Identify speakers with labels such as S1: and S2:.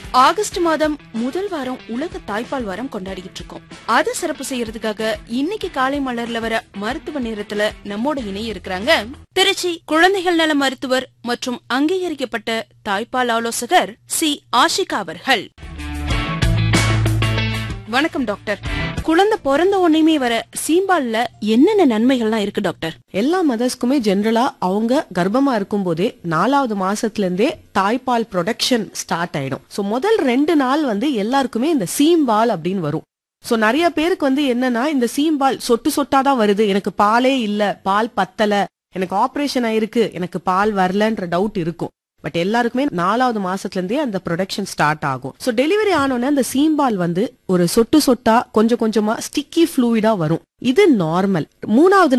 S1: August மாதம் முதல் வாரம் உலக தாய்ப்பால் வாரம் கொண்டாடிக்கிட்டு இருக்கோம் அதை சிறப்பு செய்யறதுக்காக இன்னைக்கு காலை மலர்ல வர மருத்துவ நேரத்துல நம்மோட இணைய இருக்கிறாங்க திருச்சி குழந்தைகள் நல மருத்துவர் மற்றும் அங்கீகரிக்கப்பட்ட தாய்ப்பால் ஆலோசகர் சி ஆஷிகா அவர்கள் வணக்கம் டாக்டர் குழந்தை பிறந்த உடனேமே வர சீம்பால்ல என்னென்ன நன்மைகள்லாம் இருக்கு டாக்டர்
S2: எல்லா மதர்ஸ்க்குமே ஜென்ரலா அவங்க கர்ப்பமா இருக்கும் போதே நாலாவது மாசத்துல இருந்தே தாய்ப்பால் ப்ரொடக்ஷன் ஸ்டார்ட் ஆயிடும் சோ முதல் ரெண்டு நாள் வந்து எல்லாருக்குமே இந்த சீம்பால் அப்படின்னு வரும் சோ நிறைய பேருக்கு வந்து என்னன்னா இந்த சீம்பால் சொட்டு சொட்டா தான் வருது எனக்கு பாலே இல்ல பால் பத்தல எனக்கு ஆபரேஷன் ஆயிருக்கு எனக்கு பால் வரலன்ற டவுட் இருக்கும் பட் எல்லாருக்குமே நாலாவது மாசத்துல இருந்தே அந்த ப்ரொடக்ஷன் ஸ்டார்ட் ஆகும் சோ டெலிவரி ஆனோடனே அந்த சீம்பால் வந்து ஒரு சொட்டு சொட்டா கொஞ்சம் கொஞ்சமா ஸ்டிக்கி ஃப்ளூயிடா வரும் இது நார்மல் மூணாவது